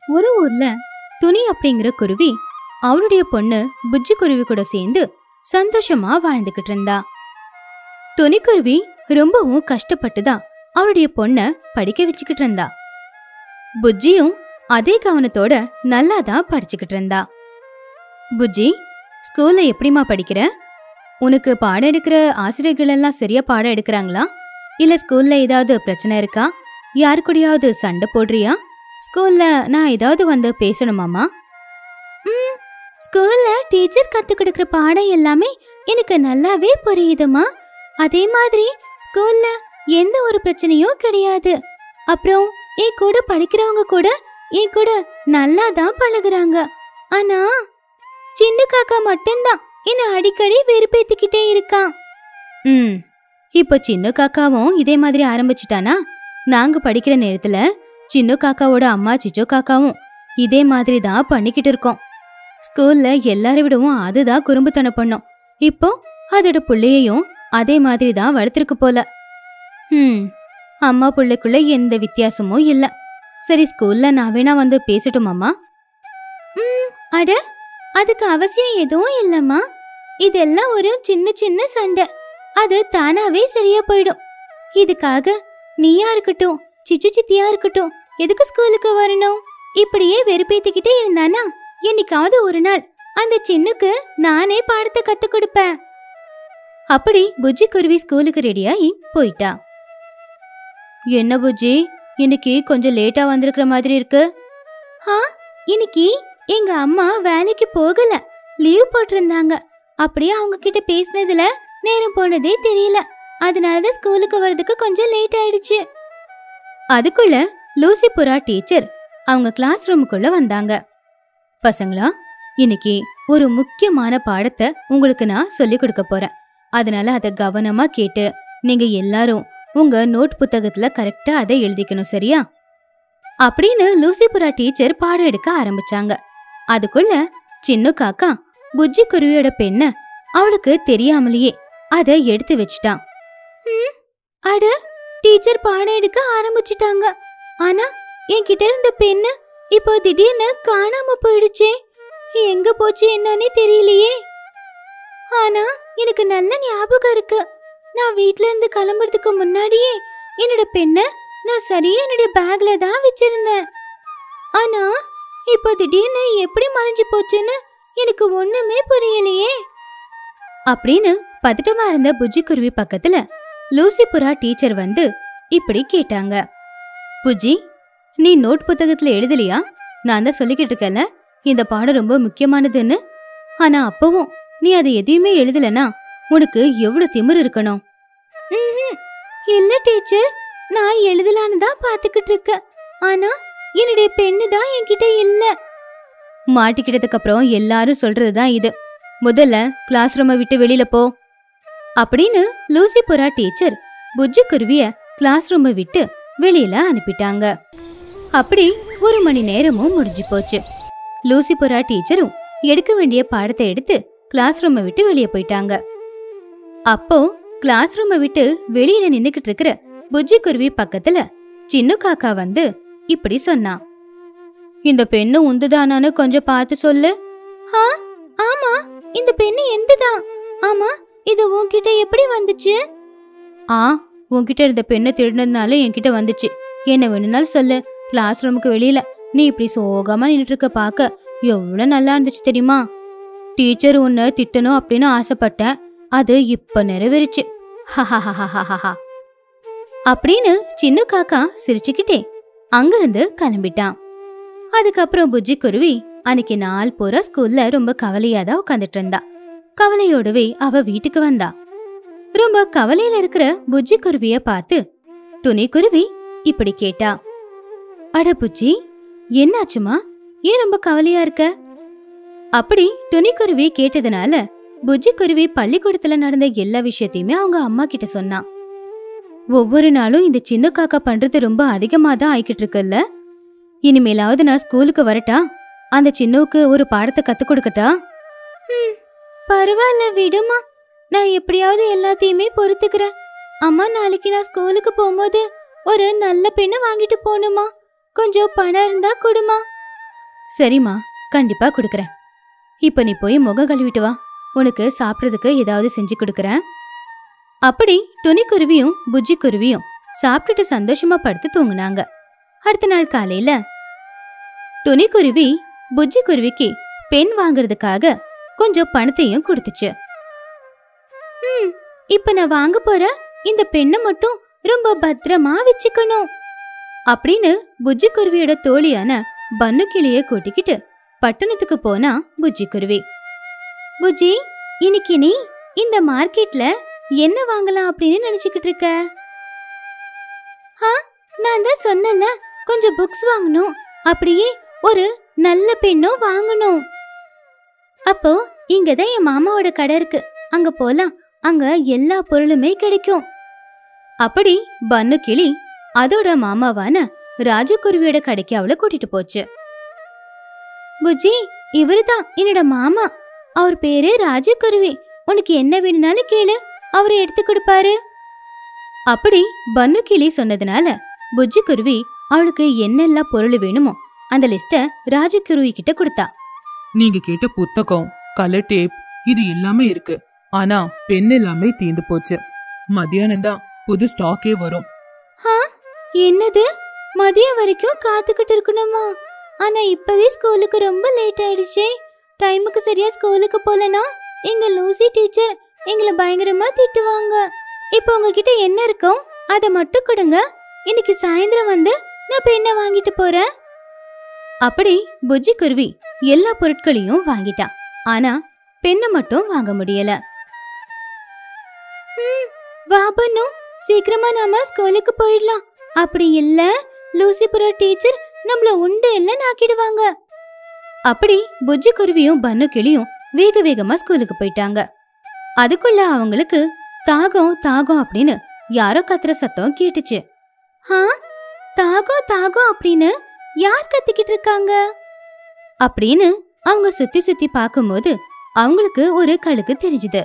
ஒரு ஊர்ல துணி அப்படிங்கிற குருவி அவளுடைய பொண்ணு புஜ்ஜி குருவி கூட சேர்ந்து சந்தோஷமா வாழ்ந்துகிட்டு இருந்தா துணிக்குருவி ரொம்பவும் கஷ்டப்பட்டுதான் அவளுடைய பொண்ண படிக்க வச்சுக்கிட்டு இருந்தா புஜ்ஜியும் அதே கவனத்தோட நல்லா தான் படிச்சுக்கிட்டு இருந்தா புஜ்ஜி ஸ்கூல்ல எப்படிம்மா படிக்கிற உனக்கு பாடம் எடுக்கிற ஆசிரியர்கள் எல்லாம் சரியா பாடம் எடுக்கிறாங்களா இல்ல ஸ்கூல்ல ஏதாவது பிரச்சனை இருக்கா யாரு கூடயாவது சண்டை போடுறியா ஸ்கூல்ல நான் ஏதாவது வந்து பேசணுமாமா ம் ஸ்கூல்ல டீச்சர் கத்து கொடுக்கிற பாடம் எல்லாமே எனக்கு நல்லாவே புரியுதுமா அதே மாதிரி ஸ்கூல்ல எந்த ஒரு பிரச்சனையும் கிடையாது அப்புறம் என் கூட படிக்கிறவங்க கூட என் கூட நல்லா தான் பழகுறாங்க ஆனா சின்ன காக்கா மட்டும்தான் என்ன அடிக்கடி வெறுப்பேத்திக்கிட்டே இருக்கான் ம் இப்போ சின்ன காக்காவும் இதே மாதிரி ஆரம்பிச்சிட்டானா நாங்க படிக்கிற நேரத்துல சின்ன காக்காவோட அம்மா சிச்சோ காக்காவும் இதே மாதிரி தான் பண்ணிக்கிட்டு இருக்கோம் ஸ்கூல்ல எல்லாரை விடவும் அதுதான் குறும்புத்தனம் பண்ணும் இப்போ அதோட புள்ளையையும் அதே மாதிரி தான் வளர்த்துருக்கு போல ம் அம்மா புள்ளைக்குள்ள எந்த வித்தியாசமும் இல்ல சரி ஸ்கூல்ல நான் வேணா வந்து பேசட்டுமாம்மா ம் அட அதுக்கு அவசியம் எதுவும் இல்லம்மா இதெல்லாம் ஒரு சின்ன சின்ன சண்டை அது தானாவே சரியா போயிடும் இதுக்காக நீயா இருக்கட்டும் சிச்சு சித்தியா இருக்கட்டும் எதுக்கு ஸ்கூலுக்கு வரணும் இப்படியே வெறுப்பேத்திக்கிட்டே இருந்தானா என்னைக்காவது ஒரு நாள் அந்த சின்னுக்கு நானே பாடத்தை கத்து கொடுப்பேன் அப்படி புஜ்ஜி குருவி ஸ்கூலுக்கு ரெடியாகி போயிட்டா என்ன புஜ்ஜி இன்னைக்கு கொஞ்சம் லேட்டா வந்திருக்கிற மாதிரி இருக்கு ஆ இன்னைக்கு எங்க அம்மா வேலைக்கு போகல லீவ் போட்டிருந்தாங்க அப்படியே அவங்க கிட்ட பேசினதுல நேரம் போனதே தெரியல அதனாலதான் ஸ்கூலுக்கு வர்றதுக்கு கொஞ்சம் லேட் ஆயிடுச்சு அதுக்குள்ள லூசி புறா டீச்சர் அவங்க கிளாஸ் ரூமுக்குள்ள வந்தாங்க பசங்களா இன்னைக்கு ஒரு முக்கியமான பாடத்தை உங்களுக்கு நான் சொல்லி கொடுக்க போறேன் அதனால அதை கவனமா கேட்டு நீங்க எல்லாரும் உங்க நோட் புத்தகத்துல கரெக்டா அதை எழுதிக்கணும் சரியா அப்படின்னு லூசிபுரா டீச்சர் பாடம் எடுக்க ஆரம்பிச்சாங்க அதுக்குள்ள சின்ன காக்கா புஜ்ஜி குருவியோட பெண்ண அவளுக்கு தெரியாமலேயே அதை எடுத்து வச்சிட்டான் ம், அட டீச்சர் பாடம் எடுக்க ஆரம்பிச்சிட்டாங்க ஆனா என்கிட்ட இருந்த பெண்ணு இப்போ திடீர்னு காணாம போயிடுச்சே எங்க போச்சு என்னன்னே தெரியலையே ஆனா எனக்கு நல்ல ஞாபகம் இருக்கு நான் வீட்ல இருந்து கிளம்புறதுக்கு முன்னாடியே என்னோட பெண்ணை நான் சரியா என்னுடைய பேக்ல தான் வச்சிருந்தேன் ஆனா இப்போ திடீர்னு எப்படி மறைஞ்சு போச்சுன்னு எனக்கு ஒண்ணுமே புரியலையே அப்படின்னு பதட்டமா இருந்த புஜ்ஜி குருவி பக்கத்துல லூசி புறா டீச்சர் வந்து இப்படி கேட்டாங்க புஜ்ஜி நீ நோட் புத்தகத்துல எழுதலையா நான் தான் சொல்லிக்கிட்டு இருக்கல இந்த பாடம் ரொம்ப முக்கியமானதுன்னு ஆனா அப்பவும் நீ அதை எதையுமே எழுதலனா உனக்கு எவ்வளவு திமிரு இருக்கணும் இல்ல டீச்சர் நான் எழுதலான்னு தான் பாத்துக்கிட்டு இருக்கேன் ஆனா என்னுடைய பெண்ணு தான் என்கிட்ட இல்ல மாட்டிக்கிட்டதுக்கு அப்புறம் எல்லாரும் சொல்றது தான் இது முதல்ல கிளாஸ் ரூமை விட்டு வெளியில போ அப்படின்னு லூசி புறா டீச்சர் புஜ்ஜி குருவிய கிளாஸ் ரூமை விட்டு வெளியில அனுப்பிட்டாங்க அப்படி ஒரு மணி நேரமும் முடிஞ்சு போச்சு லூசி புறா டீச்சரும் எடுக்க வேண்டிய பாடத்தை எடுத்து கிளாஸ் ரூமை விட்டு வெளியே போயிட்டாங்க அப்போ கிளாஸ் ரூமை விட்டு வெளியில நின்னுக்கிட்டு இருக்கிற புஜ்ஜி குருவி பக்கத்துல சின்ன காக்கா வந்து இப்படி சொன்னான் இந்த பெண்ணு உந்துதானான்னு கொஞ்சம் பார்த்து சொல்லு ஆ ஆமா இந்த பெண்ணு எந்துதான் ஆமா இது உன்கிட்ட எப்படி வந்துச்சு ஆ உன்கிட்ட இருந்த பெண்ணை திருடினதுனால என்கிட்ட வந்துச்சு என்ன வேணும்னாலும் சொல்லு கிளாஸ் ரூமுக்கு வெளியில நீ இப்படி சோகமா நின்னுட்டு இருக்க பார்க்க எவ்வளவு நல்லா இருந்துச்சு தெரியுமா டீச்சர் உன்னை திட்டணும் அப்படின்னு ஆசைப்பட்டேன் அது இப்ப நிறைவேறுச்சு ஹஹஹஹஹஹஹா. அப்படின்னு சின்ன காக்கா சிரிச்சுக்கிட்டே அங்கிருந்து கிளம்பிட்டான் அதுக்கப்புறம் புஜ்ஜி குருவி அன்னைக்கு நாள் பூரா ஸ்கூல்ல ரொம்ப கவலையா தான் உட்காந்துட்டு இருந்தா கவலையோடவே அவ வீட்டுக்கு வந்தா ரொம்ப கவலையில இருக்கிற புஜ்ஜி குருவிய பார்த்து துணி குருவி இப்படி கேட்டா அட புஜ்ஜி என்னாச்சுமா ஏன் ரொம்ப கவலையா இருக்க அப்படி துணிக்குருவி கேட்டதுனால புஜ்ஜி குருவி பள்ளிக்கூடத்துல நடந்த எல்லா விஷயத்தையுமே அவங்க அம்மா கிட்ட சொன்னான் ஒவ்வொரு நாளும் இந்த சின்ன காக்கா பண்றது ரொம்ப அதிகமா தான் ஆயிக்கிட்டு இருக்குல்ல இனிமேலாவது நான் ஸ்கூலுக்கு வரட்டா அந்த சின்னவுக்கு ஒரு பாடத்தை கத்து கொடுக்கட்டா பரவாயில்ல விடுமா நான் எப்படியாவது எல்லாத்தையுமே பொறுத்துக்கிறேன் அம்மா நாளைக்கு நான் ஸ்கூலுக்கு போகும்போது ஒரு நல்ல பெண்ணை வாங்கிட்டு போகணுமா கொஞ்சம் பணம் இருந்தா கொடுமா சரிம்மா கண்டிப்பா கொடுக்கறேன் இப்ப நீ போய் முகம் கழுவிட்டு வா உனக்கு சாப்பிட்றதுக்கு ஏதாவது செஞ்சு கொடுக்கறேன் அப்படி துணிக்குருவியும் புஜ்ஜி குருவியும் சாப்பிட்டுட்டு சந்தோஷமா படுத்து தூங்குனாங்க அடுத்த நாள் காலையில துணிக்குருவி புஜ்ஜி குருவிக்கு பெண் வாங்குறதுக்காக கொஞ்சம் பணத்தையும் கொடுத்துச்சு ம் இப்ப நான் வாங்க போற இந்த பெண்ணை மட்டும் ரொம்ப பத்திரமா வச்சுக்கணும் அப்படின்னு புஜ்ஜி குருவியோட தோழியான பன்னு கிளிய கூட்டிக்கிட்டு பட்டணத்துக்கு போனா புஜ்ஜி குருவி புஜ்ஜி இன்னைக்கு நீ இந்த மார்க்கெட்ல என்ன வாங்கலாம் அப்படின்னு நினைச்சுக்கிட்டு இருக்க ஆ நான் தான் சொன்னல கொஞ்சம் புக்ஸ் வாங்கணும் அப்படியே ஒரு நல்ல பெண்ணும் வாங்கணும் அப்போ இங்கதான் என் மாமாவோட கடை இருக்கு அங்க போலாம் அங்க எல்லா பொருளுமே கிடைக்கும் அப்படி பன்னு கிளி அதோட மாமாவான ராஜகுருவியோட கடைக்கு அவளை கூட்டிட்டு போச்சு புஜி இவருதான் என்னோட மாமா அவர் பேரு ராஜகுருவி உனக்கு என்ன வேணும்னாலும் கேளு அவரு எடுத்து கொடுப்பாரு அப்படி பன்னு கிளி சொன்னதுனால புஜ்ஜி குருவி அவளுக்கு என்னெல்லாம் பொருள் வேணுமோ அந்த லிஸ்ட ராஜகுருவி கிட்ட கொடுத்தா நீங்க கேட்ட புத்தகம் கலர் டேப் இது எல்லாமே இருக்கு ஆனா பென் எல்லாமே தீந்து போச்சு மத்தியானம் தான் புது ஸ்டாக்கே வரும் ஹா என்னது மதியம் வரைக்கும் காத்துக்கிட்டு இருக்கணுமா ஆனா இப்பவே ஸ்கூலுக்கு ரொம்ப லேட் ஆயிடுச்சே டைமுக்கு சரியா ஸ்கூலுக்கு போலனா எங்க லூசி டீச்சர் எங்களை பயங்கரமா திட்டுவாங்க இப்போ உங்ககிட்ட என்ன இருக்கும் அதை மட்டும் கொடுங்க இன்னைக்கு சாயந்தரம் வந்து நான் பெண்ணை வாங்கிட்டு போறேன் அப்படி புஜ்ஜி குருவி எல்லா பொருட்களையும் வாங்கிட்டான் ஆனா பெண்ணை மட்டும் வாங்க முடியல ம், வா பன்னு சீக்கிரமா நாம ஸ்கூலுக்கு போயிடலாம் அப்படி இல்ல லூசிபுரா டீச்சர் நம்மள உண்டு எல்லாம் நாக்கிடுவாங்க அப்படி புஜ்ஜி குருவியும் பன்னு கிளியும் வேக வேகமா ஸ்கூலுக்கு போயிட்டாங்க அதுக்குள்ள அவங்களுக்கு தாகம் தாகம் அப்படின்னு யாரோ கத்துற சத்தம் கேட்டுச்சு ஹா தாகம் தாகம் அப்படின்னு யார் கத்திக்கிட்டு இருக்காங்க அப்படின்னு அவங்க சுத்தி சுத்தி பார்க்கும்போது அவங்களுக்கு ஒரு கழுகு தெரிஞ்சுது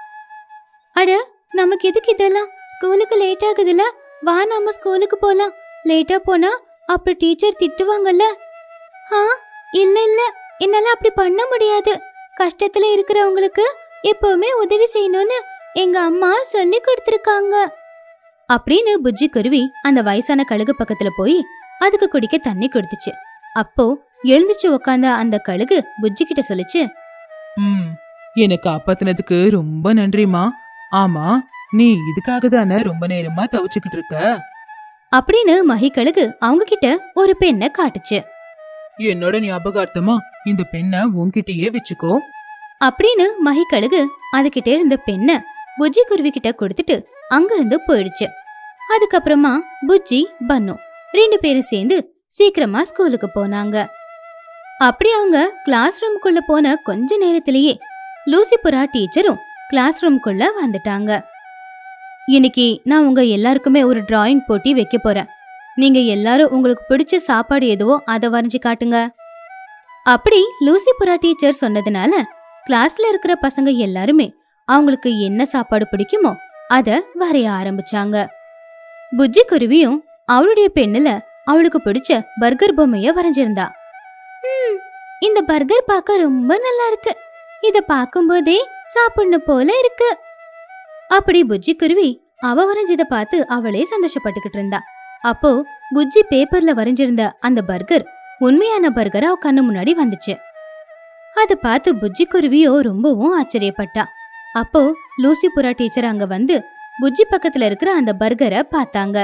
அட நமக்கு எதுக்கு இதெல்லாம் ஸ்கூலுக்கு லேட் ஆகுதுல வா நாம ஸ்கூலுக்கு போலாம் லேட்டா போனா அப்புறம் டீச்சர் திட்டுவாங்கல்ல ஆ இல்ல இல்ல என்னால அப்படி பண்ண முடியாது கஷ்டத்துல இருக்கிறவங்களுக்கு எப்பவுமே உதவி செய்யணும்னு எங்க அம்மா சொல்லி கொடுத்துருக்காங்க அப்படின்னு புஜ்ஜி குருவி அந்த வயசான கழுகு பக்கத்துல போய் அதுக்கு குடிக்க தண்ணி கொடுத்துச்சு அப்போ எழுந்துச்சு உக்காந்த அந்த கழுகு புஜ்ஜி கிட்ட சொல்லுச்சு ம் எனக்கு காப்பாத்தினதுக்கு ரொம்ப நன்றிமா ஆமா நீ இதுக்காக தானே ரொம்ப நேரமா தவிச்சுக்கிட்டு இருக்க அப்படின்னு மகி கழுகு அவங்க கிட்ட ஒரு பெண்ணை காட்டுச்சு என்னோட ஞாபகார்த்தமா இந்த பெண்ணை உன்கிட்டயே வச்சுக்கோ அப்படின்னு மகி கழுகு அதுகிட்ட இருந்த பெண்ணை புஜ்ஜி குருவி கிட்ட கொடுத்துட்டு அங்கிருந்து போயிடுச்சு அதுக்கப்புறமா புஜ்ஜி பன்னு ரெண்டு பேரும் சேர்ந்து சீக்கிரமா ஸ்கூலுக்கு போனாங்க அப்படி அவங்க கிளாஸ் ரூம்குள்ள போன கொஞ்ச நேரத்திலேயே லூசிபுரா டீச்சரும் கிளாஸ் ரூம்குள்ள வந்துட்டாங்க இன்னைக்கு நான் உங்க எல்லாருக்குமே ஒரு டிராயிங் போட்டி வைக்க போறேன் நீங்க எல்லாரும் உங்களுக்கு பிடிச்ச சாப்பாடு எதுவோ அதை வரைஞ்சு காட்டுங்க அப்படி லூசிபுரா டீச்சர் சொன்னதுனால கிளாஸ்ல இருக்கிற பசங்க எல்லாருமே அவங்களுக்கு என்ன சாப்பாடு பிடிக்குமோ அத வரைய ஆரம்பிச்சாங்க புஜ்ஜி குருவியும் அவளுடைய பெண்ணுல அவளுக்கு பிடிச்ச பர்கர் பொம்மைய வரைஞ்சிருந்தா "ம், இந்த பர்கர் பார்க்க ரொம்ப நல்லா இருக்கு இத பார்க்கும்போதே சாப்பிடணும் போல இருக்கு அப்படி புஜ்ஜி குருவி அவ வரைஞ்சத பார்த்து அவளே சந்தோஷப்பட்டுக்கிட்டு இருந்தா அப்போ புஜ்ஜி பேப்பர்ல வரைஞ்சிருந்த அந்த பர்கர் உண்மையான பர்கர் அவ கண்ணு முன்னாடி வந்துச்சு அத பார்த்து புஜ்ஜி குருவியோ ரொம்பவும் ஆச்சரியப்பட்டா அப்போ லூசிபுரா டீச்சர் அங்க வந்து புஜ்ஜி பக்கத்துல இருக்கிற அந்த பர்கரை பார்த்தாங்க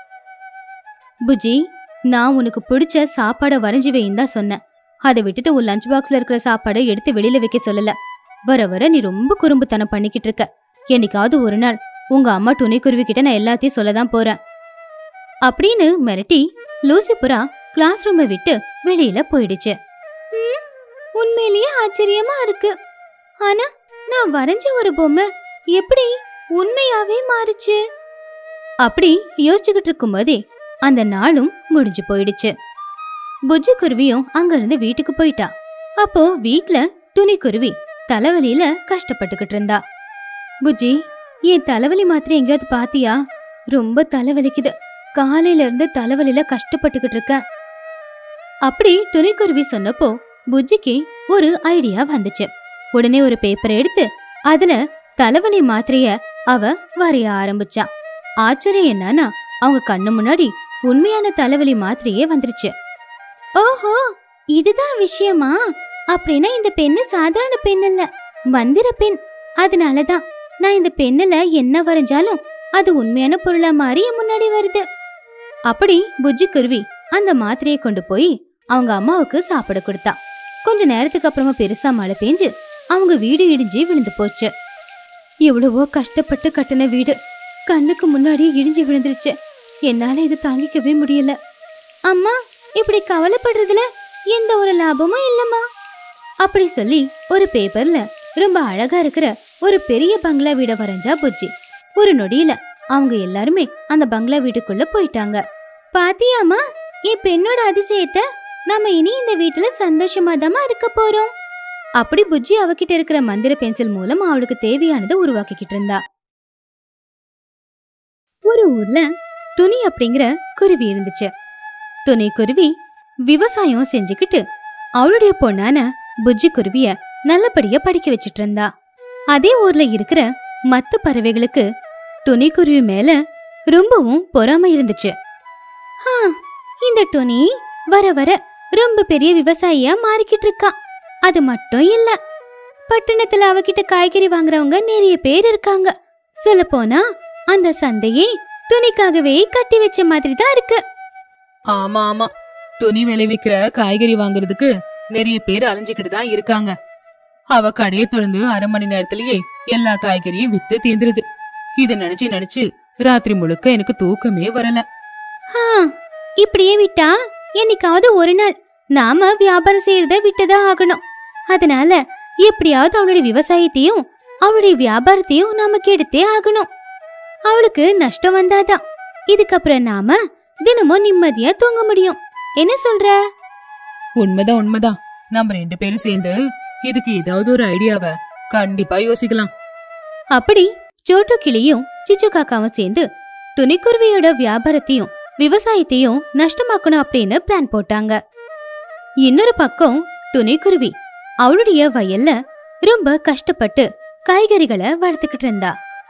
புஜ்ஜி நான் உனக்கு பிடிச்ச சாப்பாடை வரைஞ்சி வைன்னு தான் சொன்னேன் அதை விட்டுட்டு உன் லஞ்ச் பாக்ஸ்ல இருக்கிற சாப்பாடை எடுத்து வெளியில வைக்க சொல்லல வர வர நீ ரொம்ப குறும்புத்தனம் பண்ணிக்கிட்டு இருக்க என்னைக்காவது ஒரு நாள் உங்க அம்மா துணைக்குருவி கிட்ட நான் எல்லாத்தையும் சொல்லதான் போறேன் அப்படின்னு மிரட்டி லூசிபுரா கிளாஸ் ரூமை விட்டு வெளியில போயிடுச்சு ம், உண்மையிலேயே ஆச்சரியமா இருக்கு ஆனா நான் வரைஞ்ச ஒரு பொம்மை எப்படி உண்மையாவே மாறுச்சு அப்படி யோசிச்சுக்கிட்டு இருக்கும்போதே அந்த நாளும் முடிஞ்சு போயிடுச்சு புஜ்ஜி குருவியும் அங்கிருந்து வீட்டுக்கு போயிட்டா அப்போ வீட்ல துணி குருவி தலைவலியில கஷ்டப்பட்டுக்கிட்டு இருந்தா புஜ்ஜி என் தலைவலி மாத்திரை எங்கேயாவது பாத்தியா ரொம்ப தலைவலிக்குது காலையில இருந்து தலைவலியில கஷ்டப்பட்டுக்கிட்டு இருக்கேன் அப்படி துணிக்குருவி சொன்னப்போ புஜ்ஜிக்கு ஒரு ஐடியா வந்துச்சு உடனே ஒரு பேப்பரை எடுத்து அதுல தலைவலி மாத்திரைய அவ வரைய ஆரம்பிச்சா ஆச்சரியம் என்னன்னா அவங்க கண்ணு முன்னாடி உண்மையான தலைவலி மாத்திரையே வந்துருச்சு ஓஹோ இதுதான் விஷயமா அப்படின்னா இந்த பெண்ணு சாதாரண பெண் இல்ல மந்திர பெண் அதனாலதான் நான் இந்த பெண்ணுல என்ன வரைஞ்சாலும் அது உண்மையான பொருளா மாறி என் முன்னாடி வருது அப்படி புஜ்ஜி குருவி அந்த மாத்திரையை கொண்டு போய் அவங்க அம்மாவுக்கு சாப்பிட கொடுத்தா கொஞ்ச நேரத்துக்கு அப்புறமா பெருசா மழை பெஞ்சு அவங்க வீடு இடிஞ்சு விழுந்து போச்சு எவ்வளவோ கஷ்டப்பட்டு கட்டின வீடு கண்ணுக்கு முன்னாடி இடிஞ்சு விழுந்துருச்சு என்னால இது தாங்கிக்கவே முடியல அம்மா இப்படி கவலைப்படுறதுல எந்த ஒரு லாபமும் இல்லம்மா அப்படி சொல்லி ஒரு பேப்பர்ல ரொம்ப அழகா இருக்கிற ஒரு பெரிய பங்களா வீட வரைஞ்சா புஜ்ஜி ஒரு நொடியில அவங்க எல்லாருமே அந்த பங்களா வீட்டுக்குள்ள போயிட்டாங்க பாத்தியாமா என் பெண்ணோட அதிசயத்தை நம்ம இனி இந்த வீட்டுல சந்தோஷமா இருக்க போறோம் அப்படி புஜ்ஜி அவகிட்ட இருக்கிற மந்திர பென்சில் மூலம் அவளுக்கு தேவையானதை உருவாக்கிக்கிட்டு இருந்தா ஒரு ஊர்ல துணி அப்படிங்கிற குருவி இருந்துச்சு துணி குருவி விவசாயம் செஞ்சுக்கிட்டு அவளுடைய பொண்ணான புஜ்ஜி குருவிய நல்லபடியா படிக்க வச்சிட்டு இருந்தா அதே ஊர்ல இருக்கிற மத்த பறவைகளுக்கு துணி குருவி மேல ரொம்பவும் பொறாமை இருந்துச்சு "ஹா, இந்த துணி வர வர ரொம்ப பெரிய விவசாயியா மாறிக்கிட்டு இருக்கா அது மட்டும் இல்ல பட்டணத்துல அவகிட்ட காய்கறி வாங்குறவங்க நிறைய பேர் இருக்காங்க சொல்ல போனா அந்த சந்தையே துணிக்காகவே கட்டி வச்ச மாதிரி தான் இருக்கு ஆமா ஆமா துணி விளைவிக்கிற காய்கறி வாங்குறதுக்கு நிறைய பேர் அலைஞ்சுக்கிட்டு தான் இருக்காங்க அவ கடையை திறந்து அரை மணி நேரத்திலேயே எல்லா காய்கறியும் வித்து தீந்துருது இத நினைச்சு நினைச்சு ராத்திரி முழுக்க எனக்கு தூக்கமே வரல ஹா, இப்படியே விட்டா என்னைக்காவது ஒரு நாள் நாம வியாபாரம் செய்யறத விட்டுதான் ஆகணும் அதனால எப்படியாவது அவளுடைய விவசாயத்தையும் அவளுடைய வியாபாரத்தையும் நாம கெடுத்தே ஆகணும் அவளுக்கு நஷ்டம் வந்தாதான் இதுக்கப்புறம் நாம தினமும் நிம்மதியா தூங்க முடியும் என்ன சொல்ற உண்மைதான் உண்மைதான் நம்ம ரெண்டு பேரும் சேர்ந்து இதுக்கு ஏதாவது ஒரு ஐடியாவை கண்டிப்பா யோசிக்கலாம் அப்படி சோட்டு கிளியும் சிச்சு காக்காவும் சேர்ந்து துணிக்குருவியோட வியாபாரத்தையும் விவசாயத்தையும் நஷ்டமாக்கணும் அப்படின்னு பிளான் போட்டாங்க இன்னொரு பக்கம் துணிக்குருவி அவளுடைய வயல்ல ரொம்ப கஷ்டப்பட்டு காய்கறிகளை வளர்த்துக்கிட்டு இருந்தா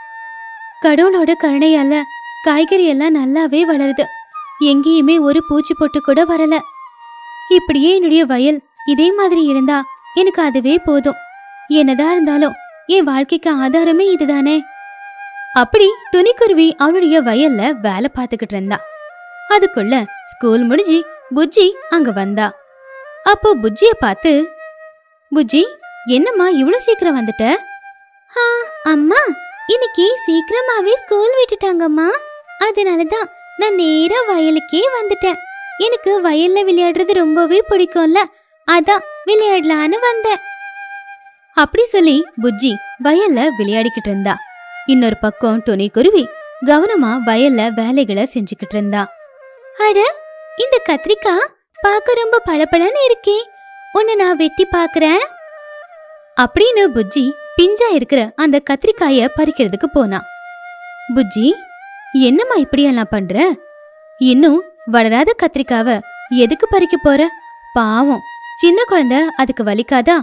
கடவுளோட கருணையால காய்கறி எல்லாம் நல்லாவே வளருது எங்கேயுமே ஒரு பூச்சி பொட்டு கூட வரல இப்படியே என்னுடைய வயல் இதே மாதிரி இருந்தா எனக்கு அதுவே போதும் என்னதான் இருந்தாலும் என் வாழ்க்கைக்கு ஆதாரமே இதுதானே அப்படி துணிக்குருவி அவளுடைய வயல்ல வேலை பார்த்துக்கிட்டு இருந்தா அதுக்குள்ள ஸ்கூல் முடிஞ்சு புஜ்ஜி அங்க வந்தா அப்போ புஜ்ஜிய பார்த்து புஜ்ஜி என்னம்மா இவ்வளவு சீக்கிரம் வந்துட்ட ஆ அம்மா இன்னைக்கு சீக்கிரமாவே ஸ்கூல் விட்டுட்டாங்கம்மா அதனாலதான் நான் நேரா வயலுக்கே வந்துட்டேன் எனக்கு வயல்ல விளையாடுறது ரொம்பவே பிடிக்கும்ல அதான் விளையாடலான்னு வந்தேன் அப்படி சொல்லி புஜ்ஜி வயல்ல விளையாடிக்கிட்டு இருந்தா இன்னொரு பக்கம் துணி குருவி கவனமா வயல்ல வேலைகளை செஞ்சுக்கிட்டு இருந்தா அட இந்த கத்திரிக்காய் பார்க்க ரொம்ப பளபளன்னு இருக்கே உன்னை நான் வெட்டி பார்க்கறேன் அப்படின்னு புஜ்ஜி பிஞ்சா இருக்கிற அந்த கத்திரிக்காய பறிக்கிறதுக்கு போனா புஜ்ஜி என்னம்மா இப்படியெல்லாம் பண்ற இன்னும் வளராத கத்திரிக்காவ எதுக்கு பறிக்க போற பாவம் சின்ன குழந்தை அதுக்கு வலிக்காதா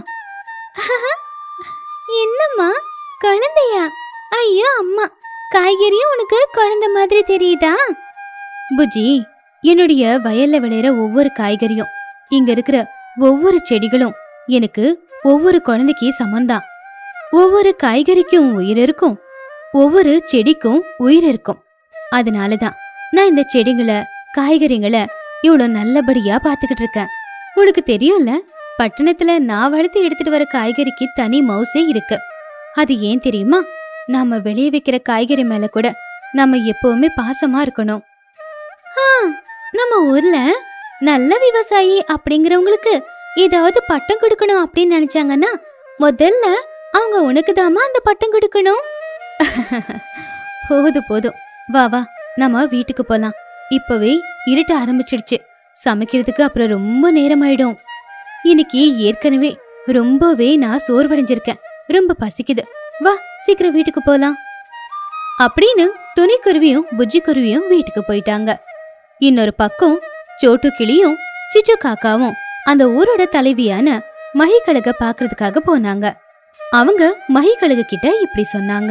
என்னம்மா குழந்தையா ஐயோ அம்மா காய்கறியும் உனக்கு குழந்தை மாதிரி தெரியுதா புஜி என்னுடைய வயல்ல விளையிற ஒவ்வொரு காய்கறியும் இங்க இருக்கிற ஒவ்வொரு செடிகளும் எனக்கு ஒவ்வொரு குழந்தைக்கு சமந்தான் ஒவ்வொரு காய்கறிக்கும் உயிர் இருக்கும் ஒவ்வொரு செடிக்கும் உயிர் இருக்கும் அதனாலதான் நான் இந்த செடிங்களை காய்கறிங்களை இவ்வளோ நல்லபடியா பாத்துக்கிட்டு இருக்கேன் உனக்கு தெரியும்ல பட்டணத்துல நான் வளர்த்து எடுத்துட்டு வர காய்கறிக்கு தனி மவுசே இருக்கு அது ஏன் தெரியுமா நாம வெளியே வைக்கிற காய்கறி மேல கூட நம்ம எப்பவுமே பாசமா இருக்கணும் ஆ, நம்ம ஊர்ல நல்ல விவசாயி அப்படிங்கிறவங்களுக்கு ஏதாவது பட்டம் கொடுக்கணும் அப்படின்னு நினைச்சாங்கன்னா முதல்ல அவங்க உனக்கு அந்த பட்டம் கொடுக்கணும் போதும் போதும் வா வா நம்ம வீட்டுக்கு போலாம் இப்பவே இருட்ட ஆரம்பிச்சிடுச்சு சமைக்கிறதுக்கு அப்புறம் ரொம்ப நேரமாயிடும் இன்னைக்கு ஏற்கனவே ரொம்பவே நான் சோர்வடைஞ்சிருக்கேன் ரொம்ப பசிக்குது வா சீக்கிரம் வீட்டுக்கு போலாம் அப்படின்னு துணி குருவியும் புஜ்ஜி குருவியும் வீட்டுக்கு போயிட்டாங்க இன்னொரு பக்கம் சோட்டு கிளியும் சிச்சு காக்காவும் அந்த ஊரோட தலைவியான மகிக்கழுக பாக்குறதுக்காக போனாங்க அவங்க மகிக்கழுகு கிட்ட இப்படி சொன்னாங்க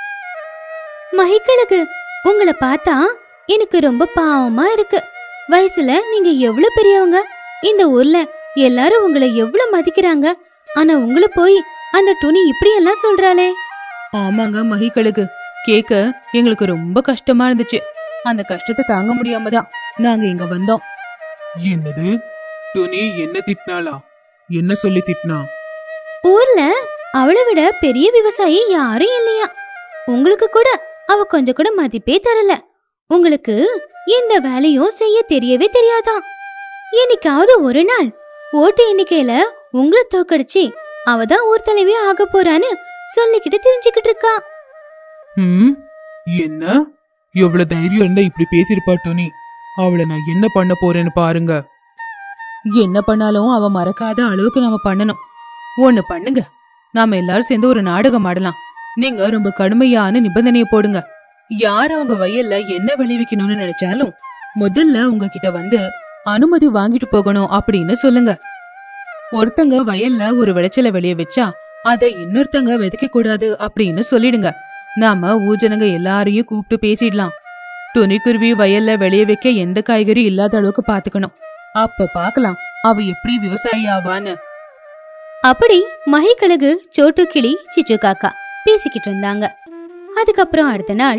மகிக்கழுகு உங்களை பார்த்தா எனக்கு ரொம்ப பாவமா இருக்கு வயசுல நீங்க எவ்வளவு பெரியவங்க இந்த ஊர்ல எல்லாரும் உங்களை எவ்வளவு மதிக்கிறாங்க ஆனா உங்களை போய் அந்த துணி இப்படி எல்லாம் சொல்றாளே ஆமாங்க மகிக்கழுகு கேட்க எங்களுக்கு ரொம்ப கஷ்டமா இருந்துச்சு அந்த கஷ்டத்தை தாங்க முடியாம தான் நாங்க இங்க வந்தோம் என்னது துணி என்ன திட்டினாளா என்ன சொல்லி திட்டினா ஊர்ல அவளை விட பெரிய விவசாயி யாரும் இல்லையா உங்களுக்கு கூட அவ கொஞ்சம் கூட மதிப்பே தரல உங்களுக்கு எந்த வேலையும் செய்ய தெரியவே தெரியாதாம் என்னைக்காவது ஒரு நாள் ஓட்டு எண்ணிக்கையில உங்களை தோக்கடிச்சு அவ தான் ஊர் தலைவி ஆக போறான்னு சொல்லிக்கிட்டு தெரிஞ்சுக்கிட்டு இருக்கா ம் என்ன எவ்வளவு தைரியம் இருந்தா இப்படி பேசிருப்பா டோனி அவளை நான் என்ன பண்ண போறேன்னு பாருங்க என்ன பண்ணாலும் அவ மறக்காத அளவுக்கு நாம பண்ணணும் ஒண்ணு பண்ணுங்க நாம எல்லாரும் சேர்ந்து ஒரு நாடகம் ஆடலாம் நீங்க ரொம்ப கடுமையான நிபந்தனையை போடுங்க யார் அவங்க வயல்ல என்ன விளைவிக்கணும்னு நினைச்சாலும் முதல்ல உங்ககிட்ட வந்து அனுமதி வாங்கிட்டு போகணும் அப்படின்னு சொல்லுங்க ஒருத்தங்க வயல்ல ஒரு விளைச்சலை விளைய வச்சா அதை இன்னொருத்தங்க விதைக்க கூடாது அப்படின்னு சொல்லிடுங்க நாம ஊஜனங்க எல்லாரையும் கூப்பிட்டு பேசிடலாம் துணிக்குருவி வயல்ல விளைய வைக்க எந்த காய்கறி இல்லாத அளவுக்கு பாத்துக்கணும் அப்ப பாக்கலாம் அவ எப்படி விவசாயி ஆவான்னு அப்படி மகிக்கழுகு சோட்டு கிளி சிச்சு காக்கா பேசிக்கிட்டு இருந்தாங்க அதுக்கப்புறம் அடுத்த நாள்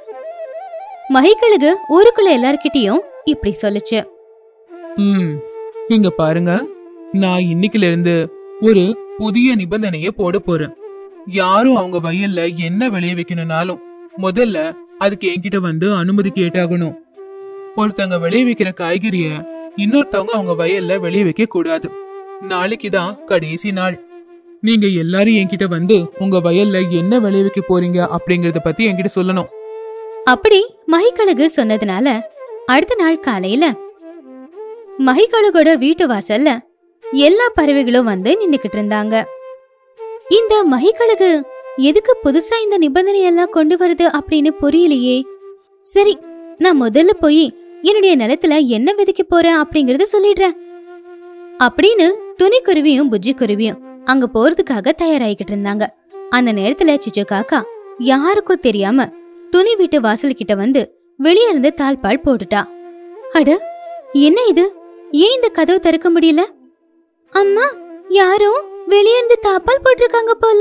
மகிக்கழுகு ஊருக்குள்ள எல்லார்கிட்டயும் இப்படி சொல்லுச்சு ம் இங்க பாருங்க நான் இன்னைக்குல இருந்து ஒரு புதிய நிபந்தனைய போட போறேன் யாரும் அவங்க வயல்ல என்ன விளைய வைக்கணும்னாலும் முதல்ல அதுக்கு என்கிட்ட வந்து அனுமதி கேட்டாகணும் ஒருத்தங்க விளைய வைக்கிற காய்கறிய இன்னொருத்தவங்க அவங்க வயல்ல விளைய வைக்க கூடாது நாளைக்கு தான் கடைசி நாள் நீங்க எல்லாரும் என்கிட்ட வந்து உங்க வயல்ல என்ன விளைய வைக்க போறீங்க அப்படிங்கறத பத்தி என்கிட்ட சொல்லணும் அப்படி மகிக்கழுகு சொன்னதுனால அடுத்த நாள் காலையில மகிக்கழுகோட வீட்டு வாசல்ல எல்லா பறவைகளும் வந்து நின்னுக்கிட்டு இருந்தாங்க இந்த மகிக்கழுகு எதுக்கு புதுசா இந்த நிபந்தனை எல்லாம் கொண்டு வருது அப்படின்னு புரியலையே சரி நான் முதல்ல போய் என்னுடைய நிலத்துல என்ன விதைக்க போறேன் அப்படிங்கறத சொல்லிடுறேன் அப்படின்னு துணிக்குருவியும் புஜ்ஜி குருவியும் அங்க போறதுக்காக தயாராகிக்கிட்டு இருந்தாங்க அந்த நேரத்துல சிச்சு காக்கா யாருக்கும் தெரியாம துணி வீட்டு வாசல் கிட்ட வந்து வெளியே இருந்து தாழ்பால் போட்டுட்டா அட என்ன இது ஏன் இந்த கதவு திறக்க முடியல அம்மா யாரும் வெளியே இருந்து தாப்பால் போட்டிருக்காங்க போல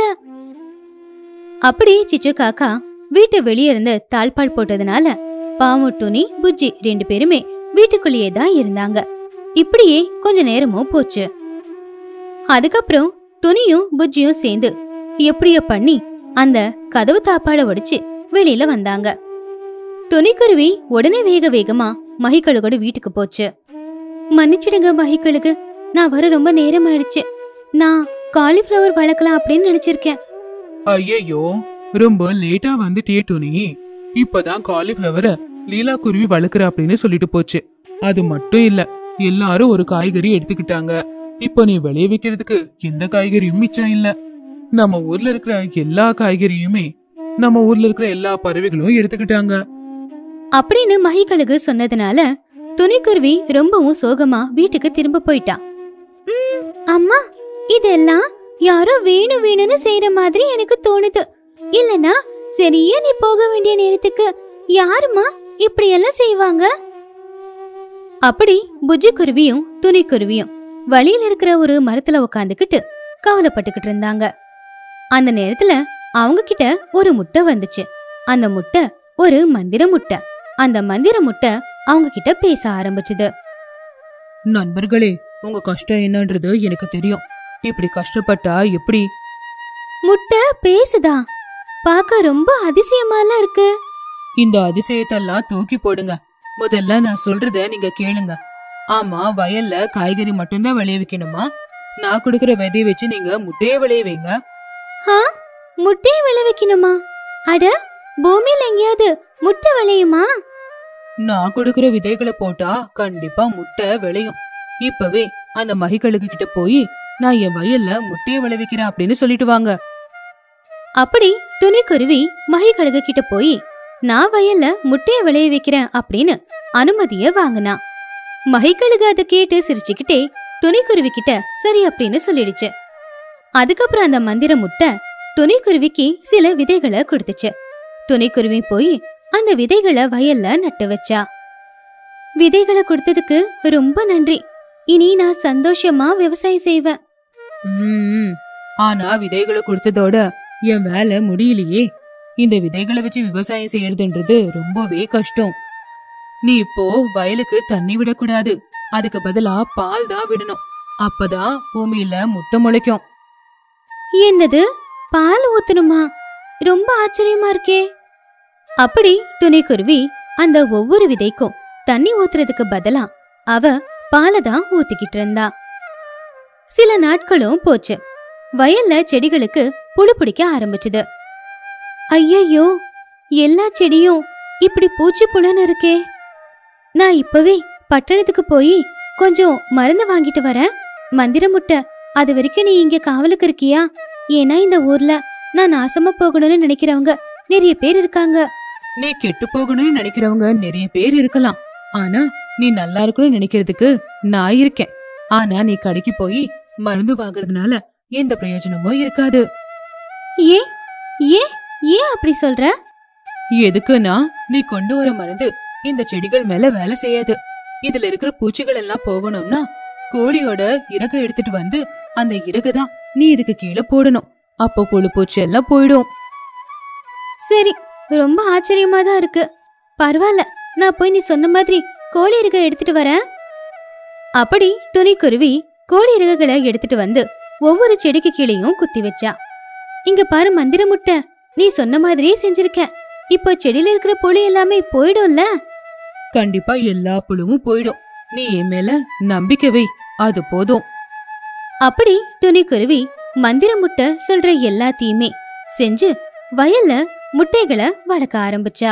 அப்படி சிச்சு காக்கா வீட்டு வெளியே இருந்து தாழ்பால் போட்டதுனால பாமு துணி புஜ்ஜி ரெண்டு பேருமே வீட்டுக்குள்ளேயே தான் இருந்தாங்க இப்படியே கொஞ்ச நேரமும் போச்சு அதுக்கப்புறம் துணியும் புஜ்ஜியும் சேர்ந்து எப்படியோ பண்ணி அந்த கதவு தாப்பால உடைச்சு வெளியில வந்தாங்க துணிக்குருவி உடனே வேக வேகமா மகிக்கழுகோட வீட்டுக்கு போச்சு மன்னிச்சிடுங்க மகிக்கழுகு நான் வர ரொம்ப நேரம் ஆயிடுச்சு நான் காலிஃப்ளவர் வளர்க்கலாம் அப்படின்னு நினைச்சிருக்கேன் ஐயையோ ரொம்ப லேட்டா வந்துட்டே டோனி இப்பதான் காலிஃபிளவரை லீலா குருவி வளர்க்குற அப்படின்னு சொல்லிட்டு போச்சு அது மட்டும் இல்ல எல்லாரும் ஒரு காய்கறி எடுத்துக்கிட்டாங்க இப்போ நீ விளைய வைக்கிறதுக்கு எந்த காய்கறியும் மிச்சம் இல்ல நம்ம ஊர்ல இருக்கிற எல்லா காய்கறியுமே நம்ம ஊர்ல இருக்கிற எல்லா பறவைகளும் எடுத்துக்கிட்டாங்க அப்படின்னு மகிக்கழுகு சொன்னதுனால துணிக்குருவி ரொம்பவும் சோகமா வீட்டுக்கு திரும்ப போயிட்டா "ம், அம்மா இதெல்லாம் யாரோ வேணும் வேணும்னு செய்யற மாதிரி எனக்கு தோணுது இல்லனா சரியா நீ போக வேண்டிய நேரத்துக்கு யாருமா இப்படி எல்லாம் செய்வாங்க அப்படி புஜ்ஜி குருவியும் துணிக்குருவியும் வழியில இருக்கிற ஒரு மரத்துல உட்காந்துக்கிட்டு கவலைப்பட்டுக்கிட்டு இருந்தாங்க அந்த நேரத்துல அவங்க கிட்ட ஒரு முட்டை வந்துச்சு அந்த முட்டை ஒரு மந்திர முட்டை அந்த மந்திர முட்டை அவங்க கிட்ட பேச ஆரம்பிச்சுது நண்பர்களே உங்க கஷ்டம் என்னன்றது எனக்கு தெரியும் இப்படி கஷ்டப்பட்டா எப்படி முட்டை பேசுதா பார்க்க ரொம்ப அதிசயமாலாம் இருக்கு இந்த அதிசயத்தெல்லாம் தூக்கி போடுங்க முதல்ல நான் சொல்றத நீங்க கேளுங்க ஆமா வயல்ல காய்கறி மட்டும்தான் விளைய வைக்கணுமா நான் கொடுக்கிற விதைய வச்சு நீங்க முட்டைய விளைய வைங்க ஆ முட்டையை விளைவிக்கணுமா அட பூமியில எங்கேயாவது முட்டை விளையுமா நான் கொடுக்கிற விதைகளை போட்டா கண்டிப்பா முட்டை விளையும் இப்பவே அந்த மகிக்கழுகு கிட்ட போய் நான் என் வயல்ல முட்டைய விளைவிக்கிறேன் அப்படின்னு சொல்லிட்டு வாங்க அப்படி துணிக்குருவி மகிக்கழுகு கிட்ட போய் நான் வயல்ல முட்டைய விளைய வைக்கிறேன் அப்படின்னு அனுமதிய வாங்கினா மகிக்கழுகு அதை கேட்டு சிரிச்சுக்கிட்டே துணிக்குருவி கிட்ட சரி அப்படின்னு சொல்லிடுச்சு அதுக்கப்புறம் அந்த மந்திர முட்டை துணிக்குருவிக்கு சில விதைகளை கொடுத்துச்சு துணிக்குருவி போய் அந்த விதைகளை வயல்ல நட்டு வச்சா விதைகளை கொடுத்ததுக்கு ரொம்ப நன்றி இனி நான் சந்தோஷமா விவசாயம் செய்வேன் ம், ஆனா விதைகளை கொடுத்ததோட என் வேலை முடியலையே இந்த விதைகளை வச்சு விவசாயம் செய்யறதுன்றது ரொம்பவே கஷ்டம் நீ இப்போ வயலுக்கு தண்ணி விடக்கூடாது அதுக்கு பதிலா பால் தான் விடணும் அப்பதான் பூமியில முட்டை முளைக்கும் என்னது பால் ஊத்தணுமா ரொம்ப ஆச்சரியமா இருக்கே அப்படி துணிக்குருவி அந்த ஒவ்வொரு விதைக்கும் தண்ணி ஊத்துறதுக்கு பதிலா அவ பாலை தான் ஊத்திக்கிட்டு இருந்தா சில நாட்களும் போச்சு வயல்ல செடிகளுக்கு புழு பிடிக்க ஆரம்பிச்சுது ஐயையோ எல்லா செடியும் இப்படி பூச்சி புலன்னு இருக்கே நான் இப்பவே பட்டணத்துக்கு போய் கொஞ்சம் மருந்து வாங்கிட்டு வரேன் மந்திர முட்டை அது வரைக்கும் நீ இங்க காவலுக்கு இருக்கியா ஏன்னா இந்த ஊர்ல நான் நாசமா போகணும்னு நினைக்கிறவங்க நிறைய பேர் இருக்காங்க நீ கெட்டு போகணும்னு நினைக்கிறவங்க நிறைய பேர் இருக்கலாம் ஆனா நீ நல்லா இருக்கணும்னு நினைக்கிறதுக்கு நான் இருக்கேன் ஆனா நீ கடைக்கு போய் மருந்து வாங்குறதுனால எந்த பிரயோஜனமும் இருக்காது ஏன் ஏன் ஏன் அப்படி சொல்ற எதுக்குன்னா நீ கொண்டு வர மருந்து இந்த செடிகள் மேல வேலை செய்யாது இதுல இருக்கிற பூச்சிகள் எல்லாம் போகணும்னா கோழியோட இறக எடுத்துட்டு வந்து அந்த இறகு தான் நீ இதுக்கு கீழே போடணும் அப்போ புழு பூச்சி எல்லாம் போயிடும் சரி ரொம்ப ஆச்சரியமா தான் இருக்கு பரவாயில்ல நான் போய் நீ சொன்ன மாதிரி கோழி இருக்க எடுத்துட்டு வரேன் அப்படி துணிக்குருவி கோழி இறகுகளை எடுத்துட்டு வந்து ஒவ்வொரு செடிக்கு கீழேயும் குத்தி வச்சா இங்க பாரு மந்திர முட்டை நீ சொன்ன மாதிரியே செஞ்சிருக்க இப்போ செடியில இருக்கிற புளி எல்லாமே போயிடும்ல கண்டிப்பா எல்லா புழுவும் போயிடும் நீ என் மேல நம்பிக்கை வை அது போதும் அப்படி துணிக்குருவி மந்திர முட்டை சொல்ற எல்லாத்தையுமே செஞ்சு வயல்ல முட்டைகளை வளர்க்க ஆரம்பிச்சா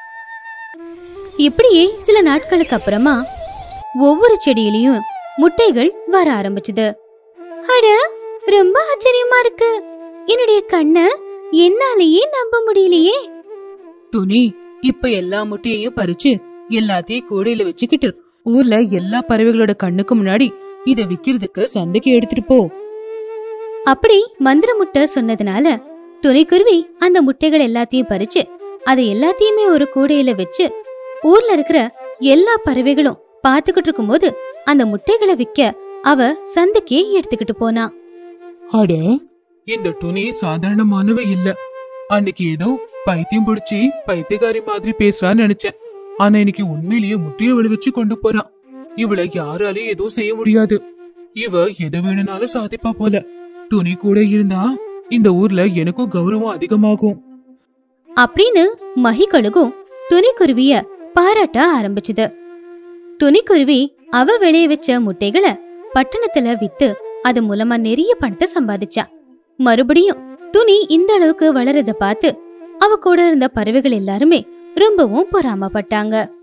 இப்படியே சில நாட்களுக்கு அப்புறமா ஒவ்வொரு செடியிலயும் முட்டைகள் வர ஆரம்பிச்சது அட ரொம்ப ஆச்சரியமா இருக்கு என்னுடைய கண்ணை என்னாலேயே நம்ப முடியலையே துணி இப்ப எல்லா முட்டையையும் பறிச்சு எல்லாத்தையும் கூடையில வச்சுக்கிட்டு ஊர்ல எல்லா பறவைகளோட கண்ணுக்கு முன்னாடி இத விக்கிறதுக்கு சந்தைக்கு எடுத்துட்டு போ அப்படி மந்திர முட்டை சொன்னதுனால துணிக்குருவி அந்த முட்டைகள் எல்லாத்தையும் பறிச்சு அதை எல்லாத்தையுமே ஒரு கூடையில வச்சு ஊர்ல இருக்கிற எல்லா பறவைகளும் பாத்துக்கிட்டு இருக்கும்போது அந்த முட்டைகளை விக்க அவ சந்தைக்கு எடுத்துக்கிட்டு போனா அட இந்த துணி சாதாரணமானவ இல்ல அன்னைக்கு ஏதோ பைத்தியம் பிடிச்சி பைத்தியக்காரி மாதிரி பேசுறான்னு நினைச்சேன் ஆனா இன்னைக்கு உண்மையிலேயே முட்டைய விளைவிச்சு கொண்டு போறான் இவளை யாராலையும் எதுவும் செய்ய முடியாது இவ எதை வேணும்னாலும் சாதிப்பா போல துணி கூட இருந்தா இந்த ஊர்ல எனக்கும் கௌரவம் அதிகமாகும் அப்படின்னு மகிக்கழுகும் துணிக்குருவிய பாராட்ட ஆரம்பிச்சுது துணிக்குருவி அவ விளைய வச்ச முட்டைகளை பட்டணத்துல வித்து அது மூலமா நிறைய பணத்தை சம்பாதிச்சா மறுபடியும் துணி இந்த அளவுக்கு வளரத பார்த்து அவ கூட இருந்த பறவைகள் எல்லாருமே ரொம்பவும் பொறாமப்பட்டாங்க